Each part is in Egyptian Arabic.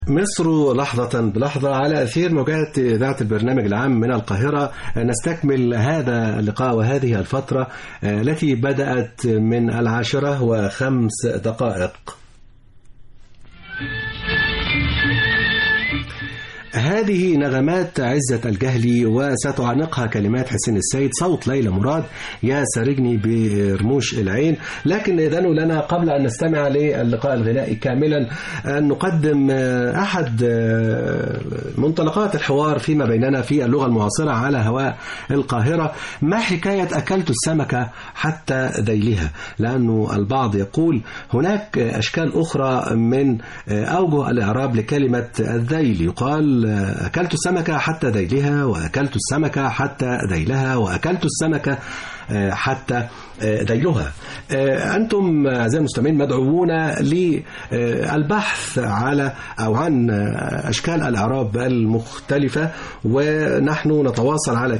مصر لحظة بلحظة على أثير موجات إذاعة البرنامج العام من القاهرة نستكمل هذا اللقاء وهذه الفترة التي بدأت من العاشرة وخمس دقائق هذه نغمات عزة الجهلي وستعانقها كلمات حسين السيد صوت ليلى مراد يا سارجني برموش العين لكن إذن لنا قبل أن نستمع للقاء الغنائي كاملا أن نقدم أحد منطلقات الحوار فيما بيننا في اللغة المعاصرة على هواء القاهرة ما حكاية أكلت السمكة حتى ذيلها لأنه البعض يقول هناك أشكال أخرى من أوجه الإعراب لكلمة الذيل يقال أكلت السمكة حتى ذيلها وأكلت السمكة حتى ذيلها وأكلت السمكة حتى ذيلها أنتم أعزائي المستمعين مدعوون للبحث على أو عن أشكال الإعراب المختلفة ونحن نتواصل على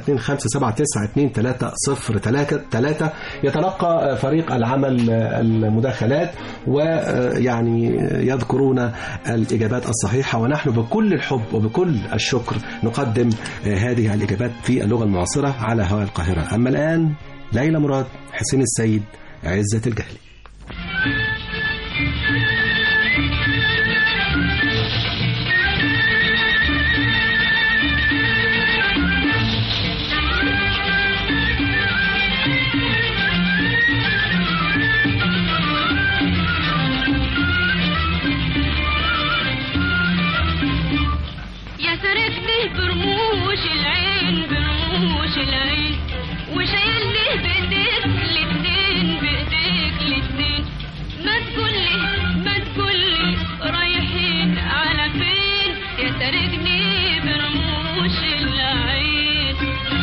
25792303 يتلقى فريق العمل المداخلات ويعني يذكرون الإجابات الصحيحة ونحن بكل الحب وبكل الشكر نقدم هذه الإجابات في اللغة المعاصرة على هواء القاهرة أما الآن ليلى مراد حسين السيد عزة الجهلي يا سرقتي برموش العين برموش العين وشايل لي بايديك الاتنين بايديك الاتنين ما تقولي ما تقولي رايحين على فين يا سرقني برموش العين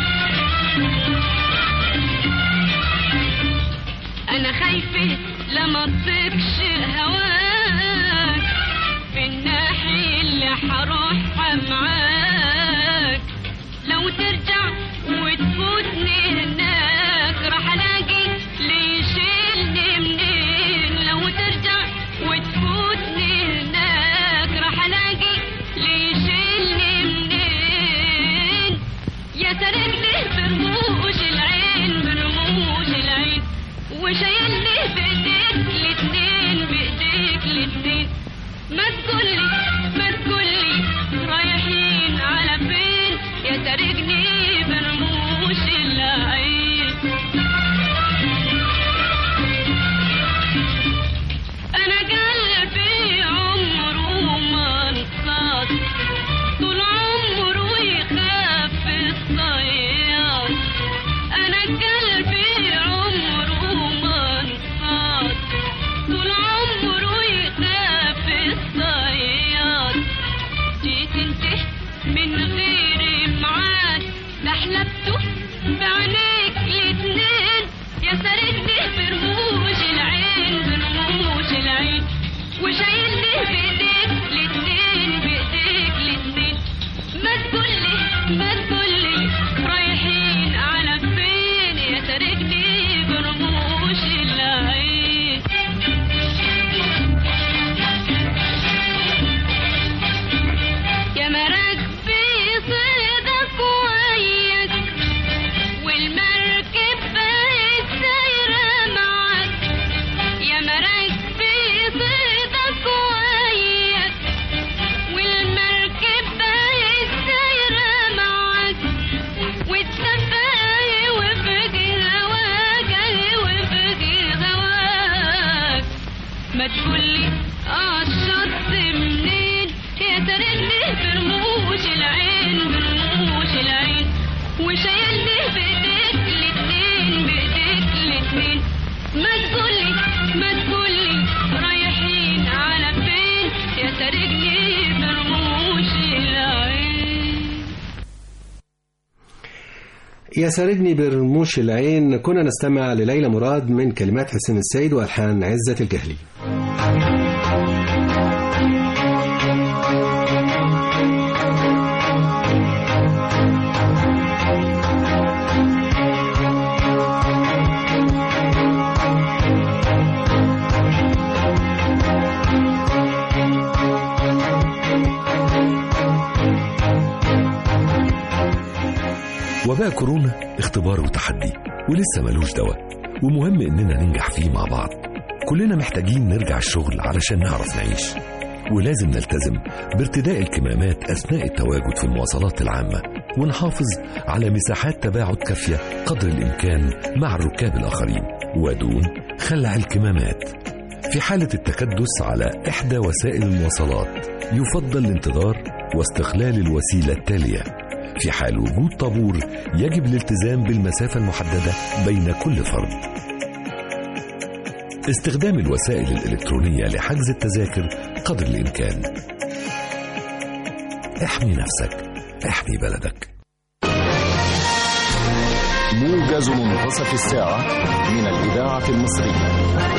انا خايفة لما تطيبش هواك في الناحية اللي حروحها معاك لو ترجع وتفوتني هناك راح الاقي اللي يشيلني منين لو ترجع وتفوتني هناك راح الاقي اللي يشيلني منين يا سرقني برموش العين برموش العين وشايلني بايديك الاتنين بايديك الاتنين ما تقولي ما تقولي رايحين على فين يا سرقني برموش العين انا قلبي عمره ما انقاض طول عمره يخاف الصياد انا قلبي عمره ما انقاض طول عمره يخاف الصياد جيت انت من غير معاد ده حلبته بعينيك الاتنين يا سرقني برموش العين برموش العين وشايلني بايديك الاتنين بايديك الاتنين ما تقولي ما تقولي رايحين على فين يا سرقني برموش العين يا مرق في صيدك وياك والمركب بقت سايرة معاك يا مرق في صيدك وياك والمركب بقت سايرة معاك والسفاهي وفقي هواك أهي وفقي هواك ما تقولي اه الشط منين يا سرقني برموش العين برموش العين وشايلني بايديك الاتنين بايديك الاتنين ما تقولي ما تقولي رايحين على فين يا سرقني برموش العين يا سارجني برموش العين كنا نستمع لليلى مراد من كلمات حسين السيد والحان عزة الجهلي وباء كورونا اختبار وتحدي ولسه ملوش دواء ومهم إننا ننجح فيه مع بعض كلنا محتاجين نرجع الشغل علشان نعرف نعيش ولازم نلتزم بارتداء الكمامات أثناء التواجد في المواصلات العامة ونحافظ على مساحات تباعد كافية قدر الإمكان مع الركاب الآخرين ودون خلع الكمامات في حالة التكدس على إحدى وسائل المواصلات يفضل الانتظار واستغلال الوسيلة التالية في حال وجود طابور يجب الالتزام بالمسافة المحددة بين كل فرد استخدام الوسائل الإلكترونية لحجز التذاكر قدر الإمكان احمي نفسك احمي بلدك موجز منتصف الساعة من الإذاعة المصرية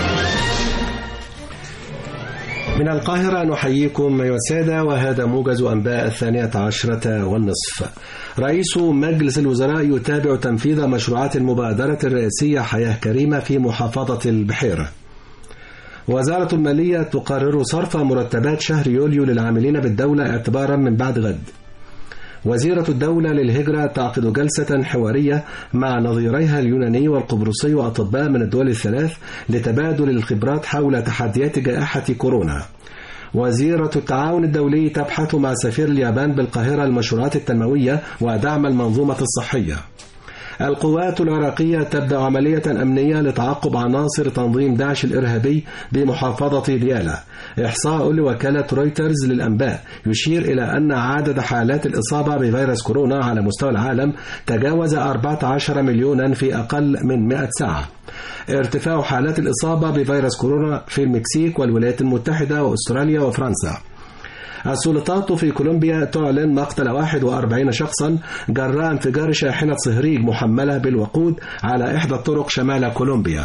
من القاهرة نحييكم أيها السادة وهذا موجز أنباء الثانية عشرة والنصف رئيس مجلس الوزراء يتابع تنفيذ مشروعات المبادرة الرئاسية حياة كريمة في محافظة البحيرة وزارة المالية تقرر صرف مرتبات شهر يوليو للعاملين بالدولة اعتبارا من بعد غد وزيرة الدولة للهجرة تعقد جلسة حوارية مع نظيريها اليوناني والقبرصي وأطباء من الدول الثلاث لتبادل الخبرات حول تحديات جائحة كورونا وزيرة التعاون الدولي تبحث مع سفير اليابان بالقاهرة المشروعات التنموية ودعم المنظومة الصحية القوات العراقية تبدأ عملية أمنية لتعقب عناصر تنظيم داعش الإرهابي بمحافظة ديالا إحصاء لوكالة رويترز للأنباء يشير إلى أن عدد حالات الإصابة بفيروس كورونا على مستوى العالم تجاوز 14 مليونا في أقل من 100 ساعة ارتفاع حالات الإصابة بفيروس كورونا في المكسيك والولايات المتحدة وأستراليا وفرنسا السلطات في كولومبيا تعلن مقتل 41 شخصا جراء انفجار شاحنة صهريج محملة بالوقود على إحدى الطرق شمال كولومبيا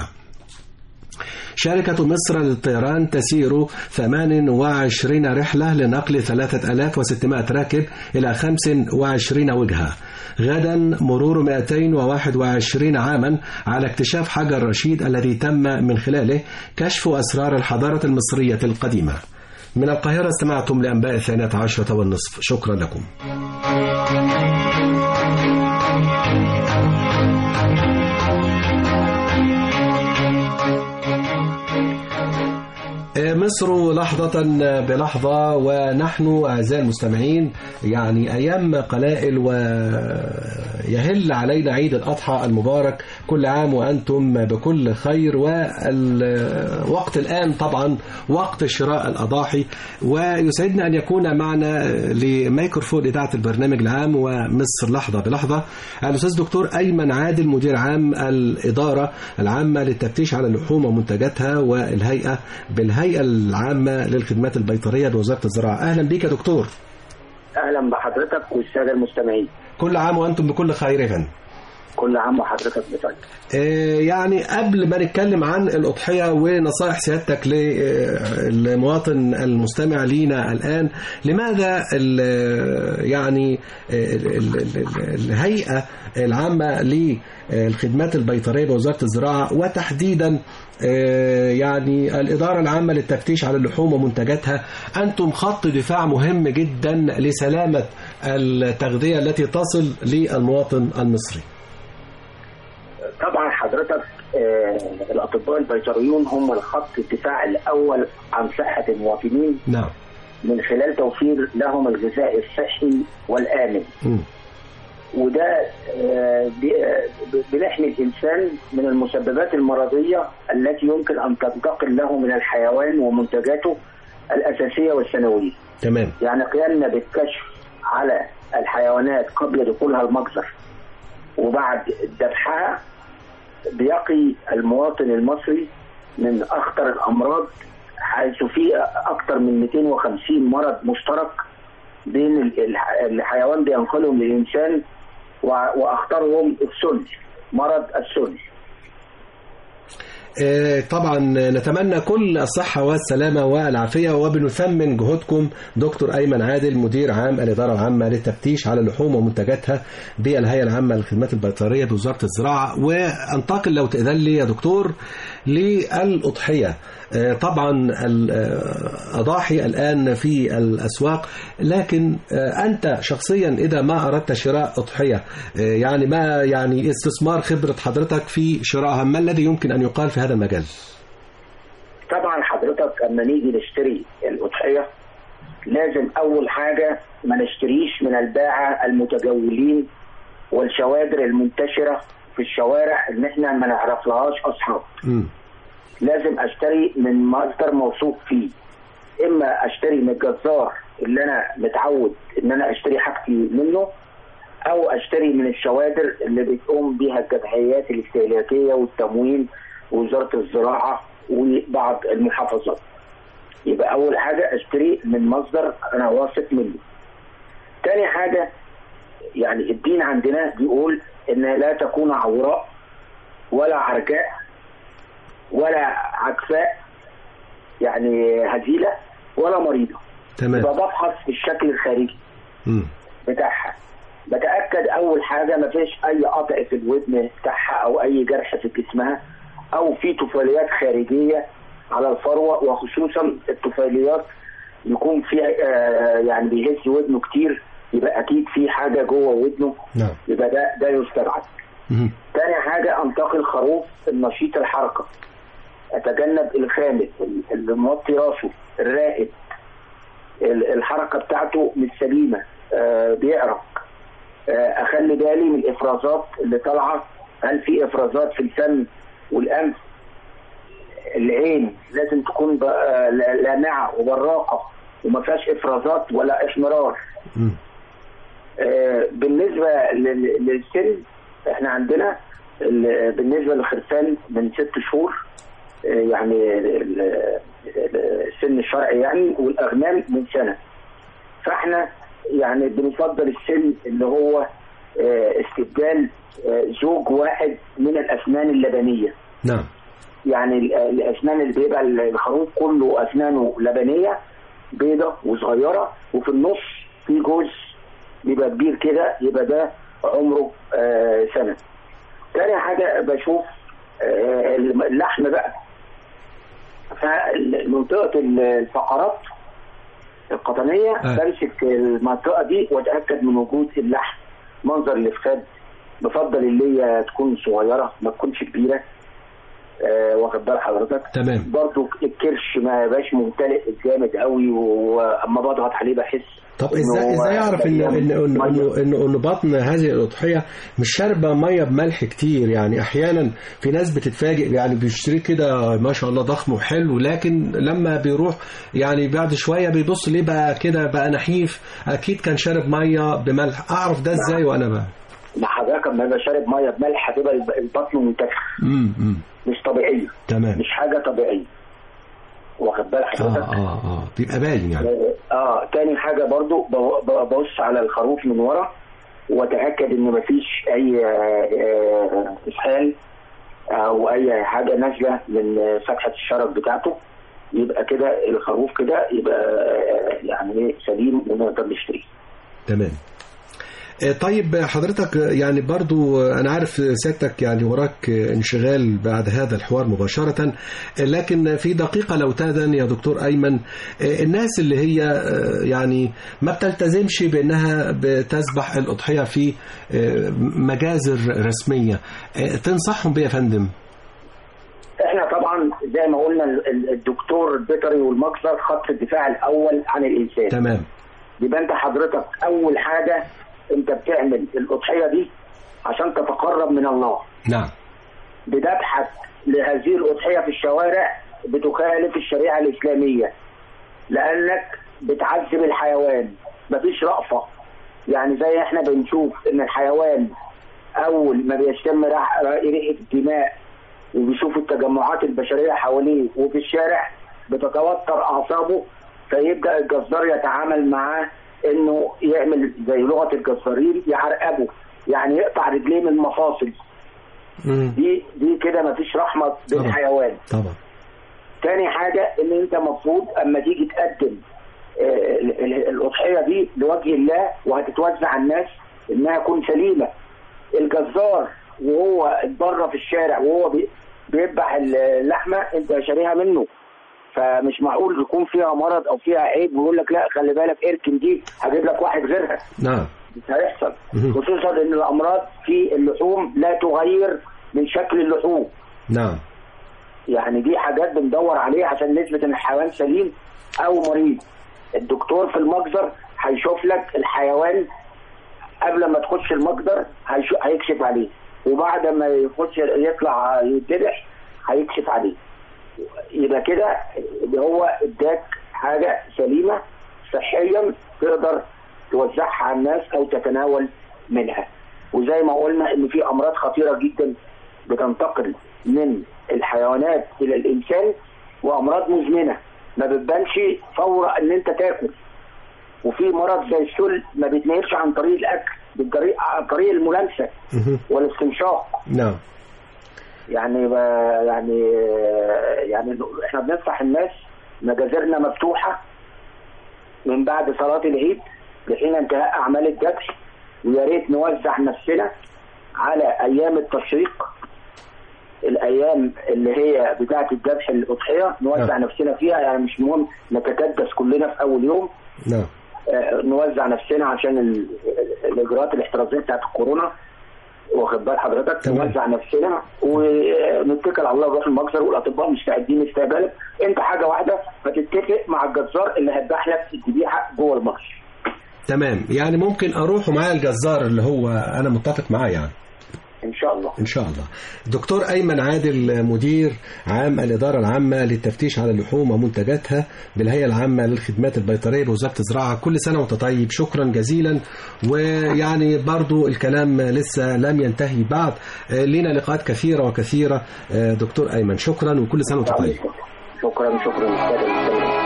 شركة مصر للطيران تسير 28 رحلة لنقل 3600 راكب إلى 25 وجهة غدا مرور 221 عاما على اكتشاف حجر رشيد الذي تم من خلاله كشف أسرار الحضارة المصرية القديمة من القاهرة استمعتم لأنباء الثانية عشرة والنصف شكرا لكم مصر لحظة بلحظة ونحن أعزائي المستمعين يعني أيام قلائل ويهل علينا عيد الأضحى المبارك كل عام وأنتم بكل خير والوقت الآن طبعا وقت شراء الأضاحي ويسعدنا أن يكون معنا لميكروفون إذاعة البرنامج العام ومصر لحظة بلحظة الأستاذ دكتور أيمن عادل مدير عام الإدارة العامة للتفتيش على اللحوم ومنتجاتها والهيئة بالهيئة الهيئة العامة للخدمات البيطرية بوزارة الزراعة أهلا بك يا دكتور اهلا بحضرتك والساده المستمعين كل عام وأنتم بكل خير يا فندم كل عام وحضرتك بخير آه، يعني قبل ما نتكلم عن الأضحية ونصائح سيادتك للمواطن المستمع لينا الآن لماذا ال يعني ال ال ال الهيئة العامة للخدمات البيطرية بوزارة الزراعة وتحديدا آه، يعني الإدارة العامة للتفتيش على اللحوم ومنتجاتها أنتم خط دفاع مهم جدا لسلامة التغذية التي تصل للمواطن المصري طبعا حضرتك آه، الاطباء البيطريون هم الخط الدفاع الاول عن صحه المواطنين نعم من خلال توفير لهم الغذاء الصحي والامن مم. وده آه، بي- آه، بنحمي الانسان من المسببات المرضيه التي يمكن ان تنتقل له من الحيوان ومنتجاته الاساسيه والثانويه تمام يعني قيامنا بالكشف على الحيوانات قبل دخولها المجزر وبعد ذبحها بيقي المواطن المصري من اخطر الامراض حيث في اكثر من 250 مرض مشترك بين ال- الح- الحيوان بينقلهم للانسان و- واخطرهم السل مرض السل آه، طبعا نتمنى كل الصحة والسلامة والعافية وبنثمن جهودكم دكتور أيمن عادل مدير عام الإدارة العامة للتفتيش على اللحوم ومنتجاتها بالهيئة العامة للخدمات البيطرية بوزارة الزراعة وأنتقل لو تأذن لي يا دكتور للأضحية آه، طبعا الأضاحي الآن في الأسواق لكن آه، أنت شخصيا إذا ما أردت شراء أضحية آه، يعني ما يعني استثمار خبرة حضرتك في شرائها ما الذي يمكن أن يقال في هذا المجال؟ طبعا حضرتك اما نيجي نشتري الاضحيه لازم اول حاجه ما نشتريش من الباعه المتجولين والشوادر المنتشره في الشوارع ان احنا ما نعرفلهاش اصحاب مم. لازم اشتري من مصدر موثوق فيه اما اشتري من الجزار اللي انا متعود ان انا اشتري حاجتي منه او اشتري من الشوادر اللي بتقوم بها الجمعيات الاستهلاكيه والتموين ووزاره الزراعه وبعض المحافظات يبقى اول حاجه اشتري من مصدر انا واثق منه تاني حاجه يعني الدين عندنا بيقول ان لا تكون عوراء ولا عرجاء ولا عكفاء يعني هزيله ولا مريضه تمام يبقى بفحص في الشكل الخارجي مم. بتاعها بتاكد اول حاجه ما فيش اي قطع في الودن بتاعها او اي جرح في جسمها او في طفيليات خارجيه على الفروه وخصوصا الطفيليات يكون فيها آه، يعني بيهز ودنه كتير يبقى اكيد في حاجه جوه ودنه نعم يبقى ده ده يستبعد مم. تاني حاجة أنتقي الخروف النشيط الحركة أتجنب الخامل اللي موطي راسه الراقد ال- الحركة بتاعته مش سليمة آه بيعرق آه أخلي بالي من الإفرازات اللي طالعة هل في إفرازات في الفم والأنف العين لازم تكون ب- آه، لا- لامعة وبراقة وما فيهاش إفرازات ولا إحمرار مم. آه، بالنسبه لل- للسن احنا عندنا ال- بالنسبه للخرفان من ست شهور آه، يعني ال- ال- السن الشرعي يعني والاغنام من سنه فاحنا يعني بنفضل السن اللي هو آه، استبدال آه، زوج واحد من الاسنان اللبنيه نعم يعني ال- الاسنان اللي بيبقى الخروف كله اسنانه لبنيه بيضة وصغيره وفي النص في جزء بيبقى كبير كده يبقى ده عمره آه سنه. تاني حاجه بشوف آه اللحم بقى فمنطقه الفقرات القطنيه آه. بمسك المنطقه دي واتاكد من وجود اللحم منظر الافخاد بفضل اللي هي تكون صغيره ما تكونش كبيره آه واخد بال حضرتك تمام برضو الكرش ما يبقاش ممتلئ جامد قوي واما بضغط عليه بحس طب إنه ازاي هو ازاي اعرف انه مليان انه انه مية. انه, إنه, إنه بطن هذه الاضحيه مش شاربه ميه بملح كتير يعني احيانا في ناس بتتفاجئ يعني بيشتري كده ما شاء الله ضخم وحلو لكن لما بيروح يعني بعد شويه بيبص ليه بقى كده بقى نحيف اكيد كان شارب ميه بملح اعرف ده ازاي وانا بقى مع حضرتك لما يبقى شارب ميه بملح هتبقى الب- البطن منتفخ امم أمم. مش طبيعيه تمام مش حاجه طبيعيه واخد بال اه حضرتك اه اه بيبقى باين يعني اه آه، تاني حاجه برضو ب- ب- ببص على الخروف من ورا واتاكد ان مفيش اي آه، آه، اسهال او اي حاجه نازله من آه، فتحه الشرج بتاعته يبقى كده الخروف كده يبقى آه، يعني ايه سليم ونقدر نشتريه تمام آه، طيب حضرتك يعني برضو انا عارف سيادتك يعني وراك انشغال بعد هذا الحوار مباشرة لكن في دقيقة لو تأذن يا دكتور أيمن آه، الناس اللي هي آه، يعني ما بتلتزمش بأنها بتذبح الأضحية في آه، مجازر رسمية آه، تنصحهم بيه يا فندم احنا طبعا زي ما قلنا ال- ال- الدكتور البيطري والمجزر خط الدفاع الاول عن الانسان تمام يبقى انت حضرتك اول حاجه انت بتعمل الاضحيه دي عشان تتقرب من الله نعم بذبحك لهذه الاضحيه في الشوارع بتخالف الشريعه الاسلاميه لانك بتعذب الحيوان مفيش رأفه يعني زي احنا بنشوف ان الحيوان اول ما بيشتم رح- ريحه الدماء وبيشوف التجمعات البشريه حواليه وفي الشارع بتتوتر اعصابه فيبدا الجزار يتعامل معاه انه يعمل زي لغه الجزارين يعرقبه يعني يقطع رجليه من المفاصل مم. دي دي كده مفيش رحمه طبعا. بالحيوان طبعا تاني حاجة ان انت مفروض اما تيجي تقدم آه، ال- ال- الاضحية دي لوجه الله وهتتوزع على الناس انها تكون سليمة الجزار وهو بره في الشارع وهو بي- بيذبح اللحمة انت شاريها منه فمش معقول يكون فيها مرض او فيها عيب ويقول لك لا خلي بالك اركن دي هجيب لك واحد غيرها نعم مش هيحصل مهم. خصوصا ان الامراض في اللحوم لا تغير من شكل اللحوم نعم يعني دي حاجات بندور عليها عشان نثبت ان الحيوان سليم او مريض الدكتور في المجزر هيشوف لك الحيوان قبل ما تخش المجزر هيشو- هيكشف عليه وبعد ما يخش يطلع يتذبح هيكشف عليه يبقى كده اللي هو اداك حاجه سليمه صحيا تقدر توزعها على الناس او تتناول منها وزي ما قلنا ان في امراض خطيره جدا بتنتقل من الحيوانات الى الانسان وامراض مزمنه ما بتبانش فور ان انت تاكل وفي مرض زي السل ما بيتنقلش عن طريق الاكل بالطريق عن طريق الملامسه مهم. والاستنشاق نعم يعني ب- يعني يعني احنا بننصح الناس مجازرنا مفتوحه من بعد صلاه العيد لحين انتهاء اعمال الذبح ويا ريت نوزع نفسنا على ايام التشريق الايام اللي هي بتاعه الذبح الاضحيه نوزع نعم. نفسنا فيها يعني مش مهم نتكدس كلنا في اول يوم نعم آه، نوزع نفسنا عشان ال- الاجراءات الاحترازيه بتاعت الكورونا واخد بال حضرتك تمام. نوزع نفسنا ونتكل على الله نروح المجزر والاطباء مستعدين استقبالك انت حاجه واحده فتتفق مع الجزار اللي هيذبح لك الذبيحه جوه المجزر تمام يعني ممكن اروح ومعايا الجزار اللي هو انا متفق معاه يعني ان شاء الله ان شاء الله دكتور ايمن عادل مدير عام الاداره العامه للتفتيش على اللحوم ومنتجاتها بالهيئه العامه للخدمات البيطريه بوزاره الزراعه كل سنه وانت طيب شكرا جزيلا ويعني برضو الكلام لسه لم ينتهي بعد آه، لنا لقاءات كثيره وكثيره آه، دكتور ايمن شكرا وكل سنه وانت طيب شكرا شكرا للساده المستمعين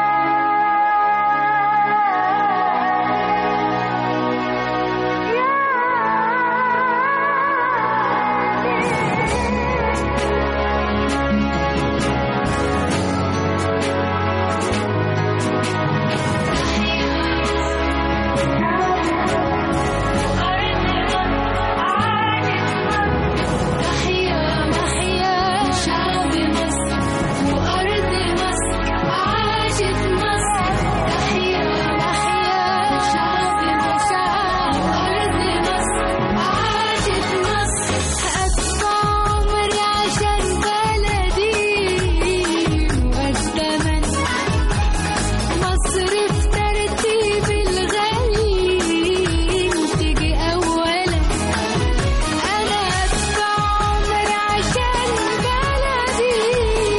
تحيا محيا شعب مصر وأرض مصر عاشت مصر تحيا محيا شعب مصر وأرض مصر عاشت مصر أدفع عمري عشان بلدي والزمن مصر في ترتيب الغالي تيجي أولا أنا أدفع عمر عشان بلدي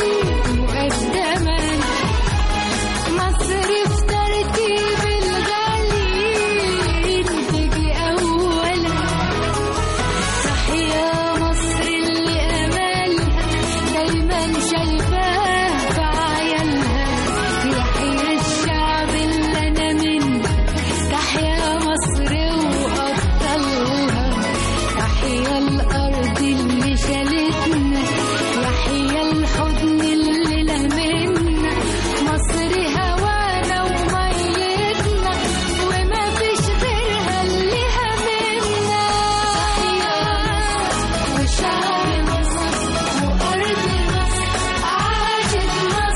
مقدما مصر في ترتيب الغالي تيجي أولا تحيا مصر اللي أملها دايما شايفاه في عيالها يحيى الشعب اللي أنا منه تحيا مصر وأبطالها تحيا الأرض اللي شالتنا يحيا الحضن اللي لمنا مصر هوانا وميتنا وما فيش غيرها اللي همنا تحيا وشعب مصر وأرض مصر عاشت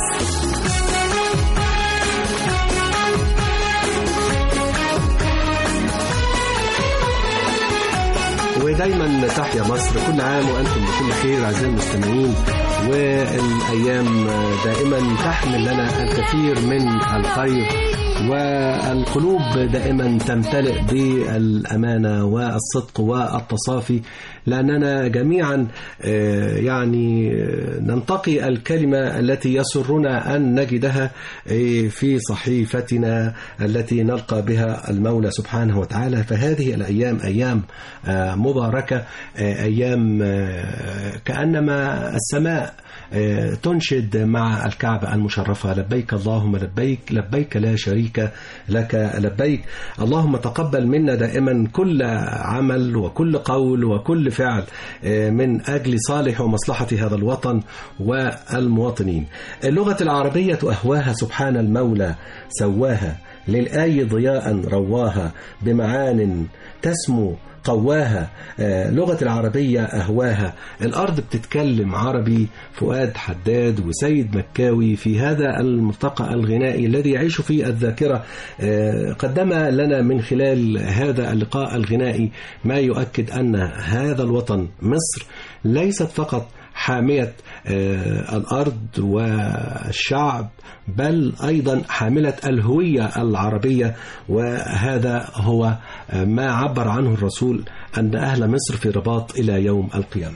ودايما تحيا مصر كل عام وانتم بكل خير اعزائي المستمعين والايام دائما تحمل لنا الكثير من الخير والقلوب دائما تمتلئ بالامانه والصدق والتصافي لاننا جميعا آه، يعني آه، ننتقي الكلمه التي يسرنا ان نجدها آه، في صحيفتنا التي نلقى بها المولى سبحانه وتعالى فهذه الايام ايام آه، مباركه آه، ايام آه، كانما السماء آه، تنشد مع الكعبة المشرفة لبيك اللهم لبيك لبيك لا شريك لك لبيك اللهم تقبل منا دائما كل عمل وكل قول وكل فعل آه، من أجل صالح ومصلحة هذا الوطن والمواطنين اللغة العربية أهواها سبحان المولى سواها للآي ضياء رواها بمعان تسمو قواها آه، لغة العربية أهواها الأرض بتتكلم عربي فؤاد حداد وسيد مكاوي في هذا الملتقى الغنائي الذي يعيش في الذاكرة آه، قدم لنا من خلال هذا اللقاء الغنائي ما يؤكد أن هذا الوطن مصر ليست فقط حامية آه، الأرض والشعب بل أيضا حاملة الهوية العربية وهذا هو آه، ما عبر عنه الرسول أن أهل مصر في رباط إلى يوم القيامة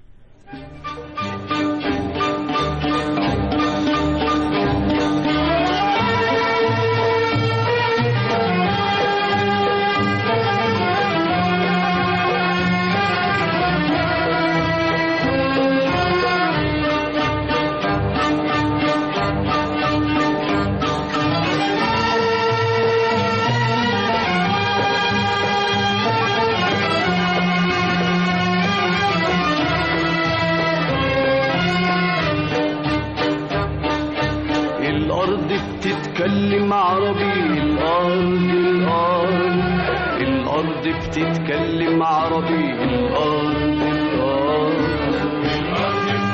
الأرض بتتكلم عربي الأرض الأرض الأرض بتتكلم عربي الأرض الأرض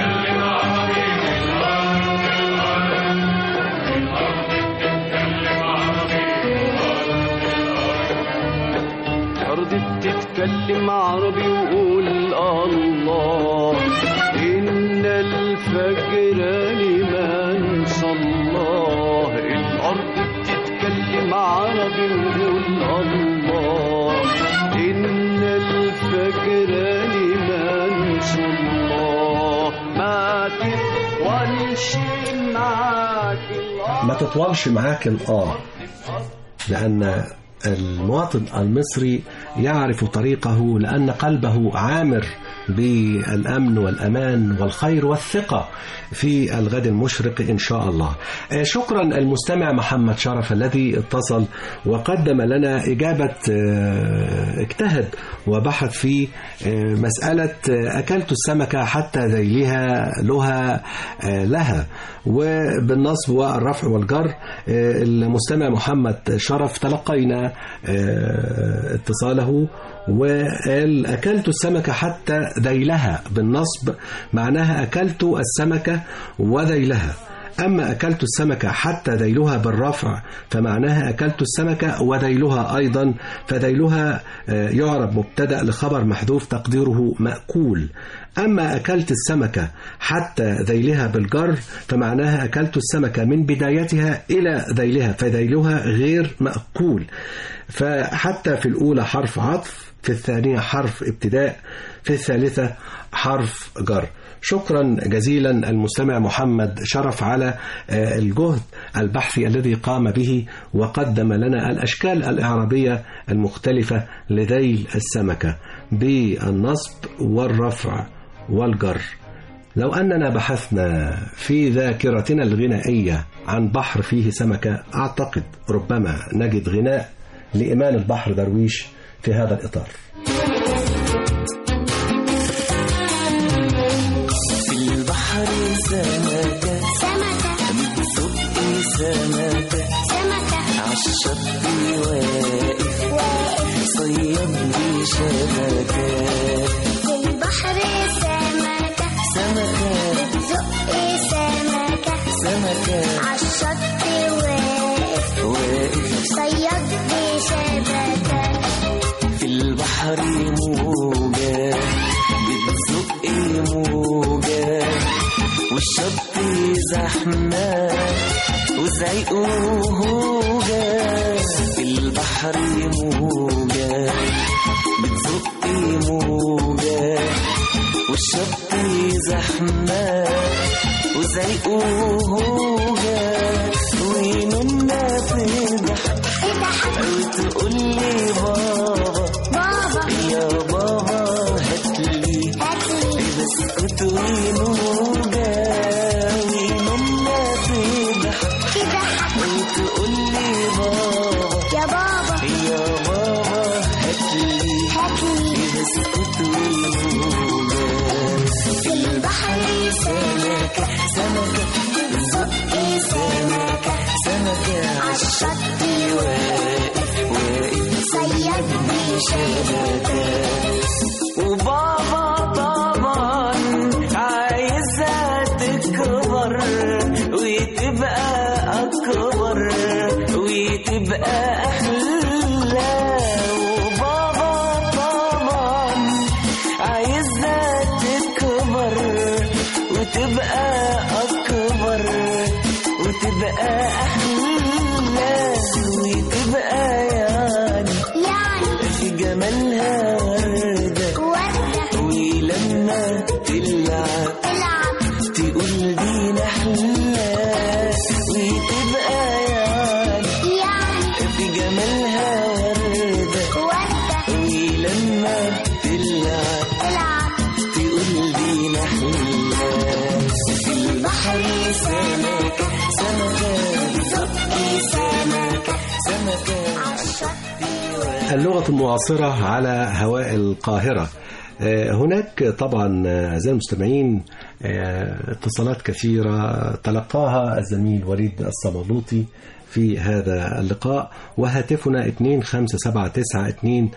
الأرض بتتكلم عربي وقول الله إن الفجر لمن صلاه الأرض بتتكلم عربي وقول الله إن الفجر لمن صلاه ما تطولش معاك الأرض ما تطولش معاك الآه لأن المواطن المصري يعرف طريقه لأن قلبه عامر بالأمن والأمان والخير والثقة في الغد المشرق إن شاء الله آه، شكرا المستمع محمد شرف الذي اتصل وقدم لنا إجابة آه، اجتهد وبحث في آه، مسألة آه، أكلت السمكة حتى ذيلها لها آه، لها وبالنصب والرفع والجر آه، المستمع محمد شرف تلقينا آه، اتصاله وقال أكلت السمكة حتى ذيلها بالنصب معناها أكلت السمكة وذيلها أما أكلت السمكة حتى ذيلها بالرفع فمعناها أكلت السمكة وذيلها أيضا فذيلها آه، يعرب مبتدأ لخبر محذوف تقديره مأكول أما أكلت السمكة حتى ذيلها بالجر فمعناها أكلت السمكة من بدايتها إلى ذيلها فذيلها غير مأكول فحتى في الأولى حرف عطف في الثانية حرف ابتداء في الثالثة حرف جر شكرا جزيلا المستمع محمد شرف على آه، الجهد البحثي الذي قام به وقدم لنا الأشكال الإعرابية المختلفة لذيل السمكة بالنصب والرفع والجر لو أننا بحثنا في ذاكرتنا الغنائية عن بحر فيه سمكة أعتقد ربما نجد غناء لإمام البحر درويش في هذا الإطار في البحر سمكة سمكة بتزق سمكة سمكة عالشط واقف واقف صياد بشبكة في البحر سمكة سمكة بتزق سمكة سمكة عالشط واقف واقف صياد بشبكة في البحر موجة بتزق موجة والشط زحمة وزعيق وهوجة في البحر موجة بتزق موجة والشط زحمة وزعيق وهوجة ونونا تضحك اضحك وتقول لي بابا بابا يا بابا هاتلي هاتلي بسكوت ونوجة وماما تضحك تضحك وتقول لي بابا يا بابا يا بابا هاتلي هاتلي بسكوت ونوجة في البحر سمكة سمكة زقي سمكة سمكة عالشط واقف واقف صياد شبكات وبابا طبعا عايزها تكبر وتبقى أكبر وتبقى أحلى وبابا طبعا عايزها تكبر وتبقى أكبر وتبقى أحلى وتبقى يعني يعني في جمالها وردة وردة ولما تلعب العب تقول دي نحلة وتبقى يعني يعني في جمالها وردة وردة ولما تلعب العب تقول دي نحلة في البحر سمكة سمكة بتزقي سمكة سمكة عالشط اللغة المعاصرة على هواء القاهرة آه، هناك طبعا آه، أعزائي المستمعين آه، اتصالات كثيرة تلقاها الزميل وليد الصملوطي في هذا اللقاء وهاتفنا 2579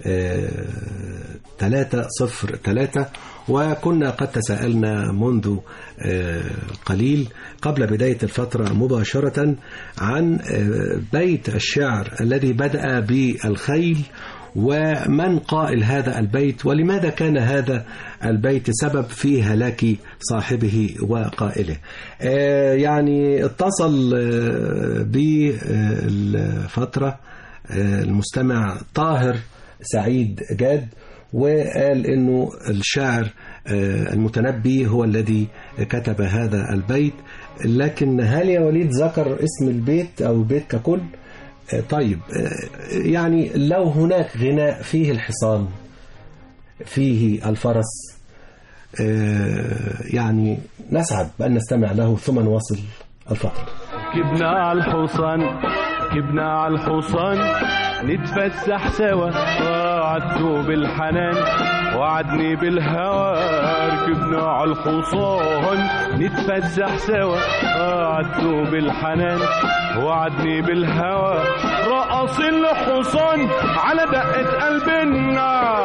303 وكنا قد تساءلنا منذ آه، قليل قبل بداية الفترة مباشرة عن آه، بيت الشعر الذي بدأ بالخيل ومن قائل هذا البيت ولماذا كان هذا البيت سبب في هلاك صاحبه وقائله آه، يعني اتصل آه، بالفترة آه، المستمع طاهر سعيد جاد وقال انه الشاعر آه، المتنبي هو الذي كتب هذا البيت لكن هل يا وليد ذكر اسم البيت او البيت ككل آه، طيب آه، يعني لو هناك غناء فيه الحصان فيه الفرس آه، يعني نسعد بأن نستمع له ثم نواصل الفقرة ركبنا على الحصان ركبنا على الحصان نتفسح سوا وعدته بالحنان وعدني بالهوى ركبنا على الحصان نتفسح سوا وعدته بالحنان وعدني بالهوى رقص الحصان على دقة قلبنا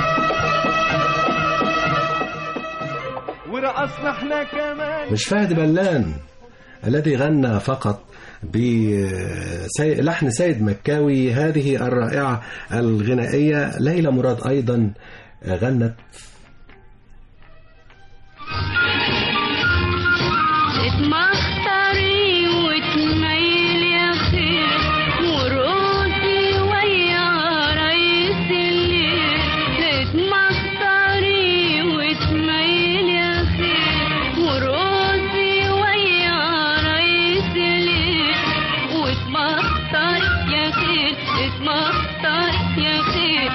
ورقصنا احنا كمان مش فهد بلان الذي غنى فقط بلحن سيد مكاوي هذه الرائعة الغنائية ليلى مراد أيضا غنت اتمختري وتميل يا خير ورقصي ويا ريس الليل اتمختري وتميل يا خير ورقصي ويا ريس الليل واتمختر يا خير اتمختر يا خير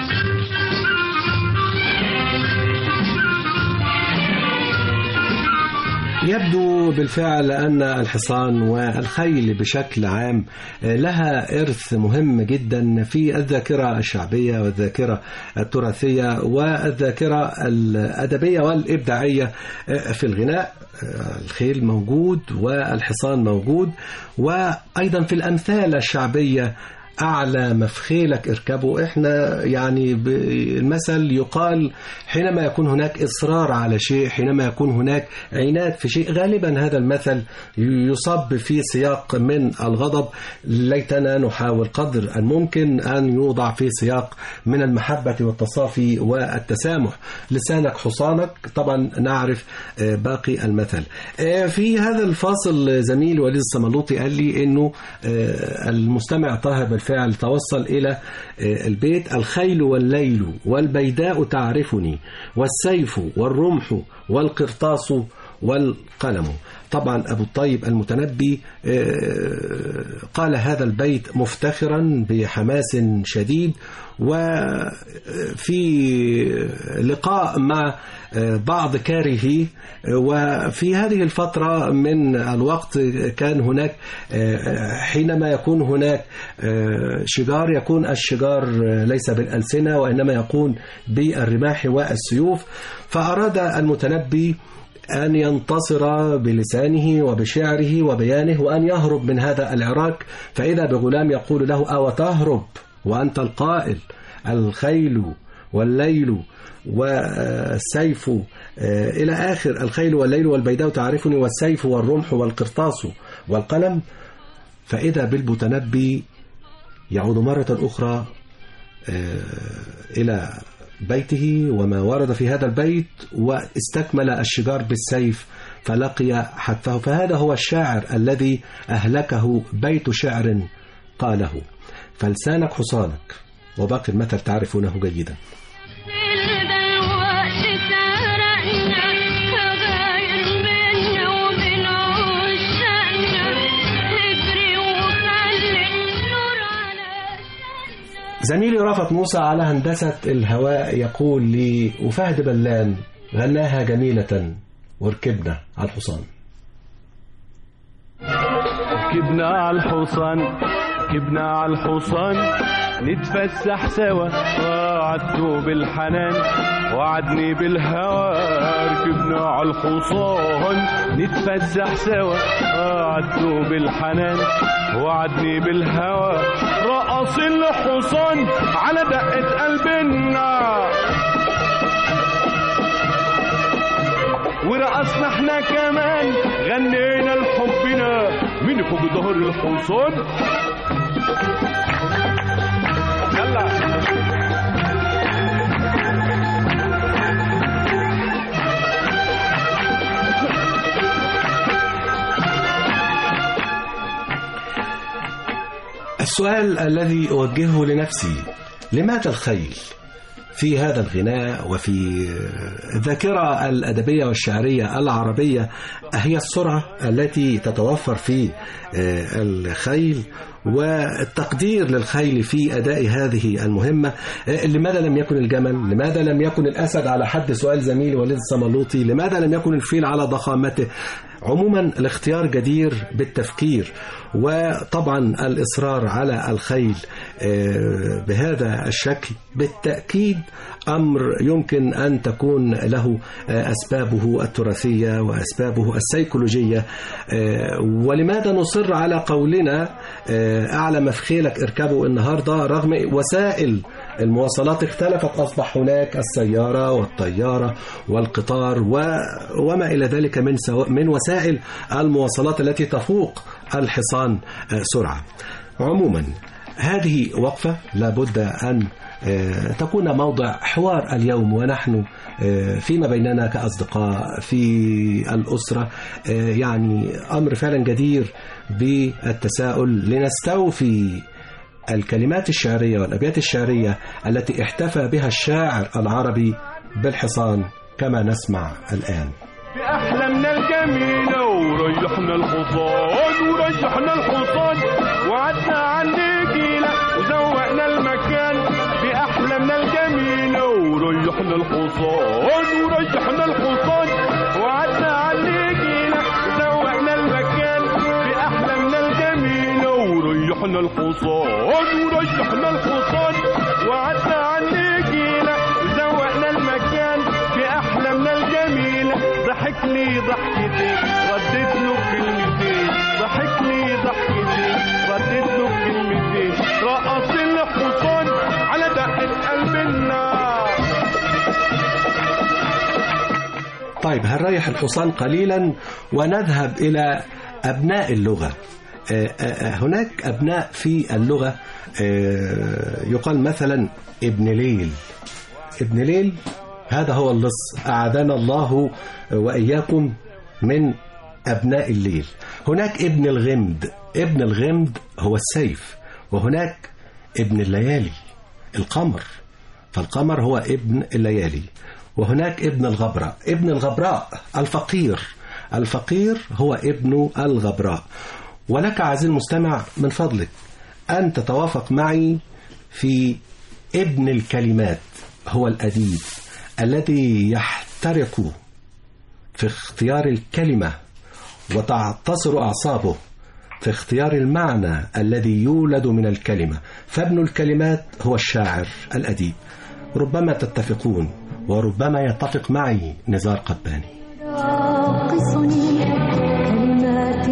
يبدو بالفعل أن الحصان والخيل بشكل عام لها إرث مهم جدا في الذاكرة الشعبية والذاكرة التراثية والذاكرة الأدبية والإبداعية في الغناء الخيل موجود والحصان موجود وأيضا في الأمثال الشعبية أعلى مفخيلك اركبه إحنا يعني ب- المثل يقال حينما يكون هناك إصرار على شيء حينما يكون هناك عناد في شيء غالبا هذا المثل يصب في سياق من الغضب ليتنا نحاول قدر الممكن أن يوضع في سياق من المحبة والتصافي والتسامح لسانك حصانك طبعا نعرف آه، باقي المثل آه، في هذا الفاصل زميل وليد الصملوطي قال لي انه آه، المستمع طه بالفعل توصل الى آه، البيت الخيل والليل والبيداء تعرفني والسيف والرمح والقرطاس والقلم طبعا أبو الطيب المتنبي آه، قال هذا البيت مفتخرا بحماس شديد وفي لقاء مع بعض كارهيه وفي هذه الفترة من الوقت كان هناك حينما يكون هناك شجار يكون الشجار ليس بالألسنة وإنما يكون بالرماح والسيوف فأراد المتنبي أن ينتصر بلسانه وبشعره وبيانه وأن يهرب من هذا العراك فإذا بغلام يقول له أو تهرب وأنت القائل الخيل والليل والسيف آه، إلى آخر الخيل والليل والبيداء تعرفني والسيف والرمح والقرطاس والقلم فإذا بالمتنبي يعود مرة أخرى آه، إلى بيته وما ورد في هذا البيت واستكمل الشجار بالسيف فلقي حتفه فهذا هو الشاعر الذي أهلكه بيت شعر قاله فلسانك حصانك وباقي المثل تعرفونه جيدا دلوقتي سرقنا غاير منا ومن عشقنا اجري وخلي النور على زميلي رافت موسى على هندسة الهواء يقول لي وفهد بلان غناها جميلة وركبنا على الحصان ركبنا على الحصان ركبنا على الحصان نتفسح سوا وعدته بالحنان وعدني بالهوى ركبنا على الحصان نتفسح سوا وعدته بالحنان وعدني بالهوى رقص الحصان على دقة قلبنا ورقصنا احنا كمان غنينا لحبنا من فوق ظهر الحصان يلا السؤال الذي أوجهه لنفسي لماذا الخيل في هذا الغناء وفي الذاكرة الأدبية والشعرية العربية هي السرعة التي تتوفر في الخيل والتقدير للخيل في أداء هذه المهمة لماذا لم يكن الجمل لماذا لم يكن الأسد على حد سؤال زميلي وليد الصملوطي لماذا لم يكن الفيل على ضخامته عموما الاختيار جدير بالتفكير وطبعا الإصرار على الخيل بهذا الشكل بالتأكيد أمر يمكن أن تكون له أسبابه التراثية وأسبابه السيكولوجية ولماذا نصر على قولنا أعلى ما في خيلك اركبوا النهاردة رغم وسائل المواصلات اختلفت أصبح هناك السيارة والطيارة والقطار و... وما إلى ذلك من, سو... من وسائل المواصلات التي تفوق الحصان سرعة عموما هذه وقفة لابد أن تكون موضع حوار اليوم ونحن فيما بيننا كأصدقاء في الأسرة يعني أمر فعلا جدير بالتساؤل لنستوفي الكلمات الشعرية والأبيات الشعرية التي احتفى بها الشاعر العربي بالحصان كما نسمع الآن بأحلامنا الجميلة وريحنا الحصان وريحنا الحصان وعدنا عن نجيلة وزوقنا المكان بأحلامنا الجميلة وريحنا الحصان وريحنا الحصان وعدنا عن نجيلة وزوقنا المكان بأحلامنا الجميلة وريحنا الحصان وريحنا الحصان وعدنا عن نجيلة وزوقنا المكان بأحلامنا الجميلة ضحك لي ضحكتين رديت له كلمتين ضحك لي ضحكتين رديت له كلمتين رقص الحصان على دقة قلبنا طيب هنريح الحصان قليلا ونذهب إلى أبناء اللغة هناك أبناء في اللغة يقال مثلا ابن ليل ابن ليل هذا هو اللص أعاذنا الله وإياكم من أبناء الليل هناك ابن الغمد ابن الغمد هو السيف وهناك ابن الليالي القمر فالقمر هو ابن الليالي وهناك ابن الغبراء ابن الغبراء الفقير الفقير هو ابن الغبراء ولك عزيزي المستمع من فضلك أن تتوافق معي في ابن الكلمات هو الأديب الذي يحترق في اختيار الكلمة وتعتصر أعصابه في اختيار المعنى الذي يولد من الكلمة فابن الكلمات هو الشاعر الأديب ربما تتفقون وربما يتفق معي نزار قباني راقصني كلمات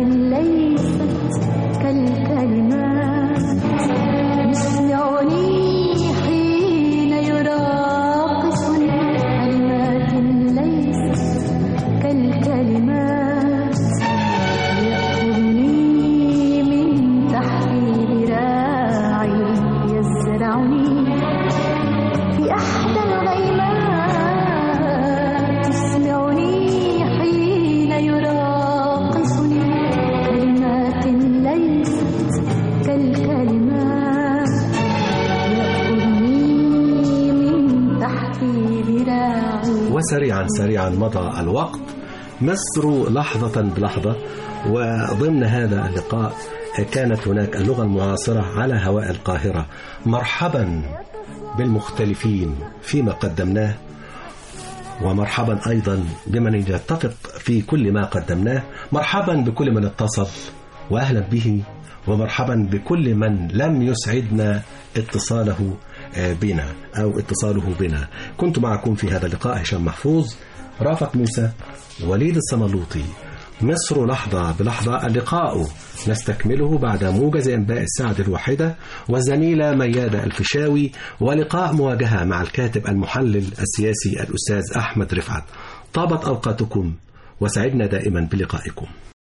ليست كالكلمات يسمعني حين في أحدى الغيمات تسمعني حين يراقصني كلمات ليست كالكلمات يأخذني من تحت ذراعي وسريعا سريعا مضى الوقت مصر لحظة بلحظة وضمن هذا اللقاء كانت هناك اللغة المعاصرة على هواء القاهرة مرحبا بالمختلفين فيما قدمناه ومرحبا أيضا بمن يتفق في كل ما قدمناه مرحبا بكل من اتصل وأهلا به ومرحبا بكل من لم يسعدنا اتصاله آه، بنا أو اتصاله بنا كنت معكم في هذا اللقاء هشام محفوظ رافت موسى وليد الصملوطي مصر لحظة بلحظة اللقاء نستكمله بعد موجز إنباء الساعة الواحدة وزميلة ميادة الفيشاوي ولقاء مواجهة مع الكاتب المحلل السياسي الأستاذ أحمد رفعت طابت أوقاتكم وسعدنا دائما بلقائكم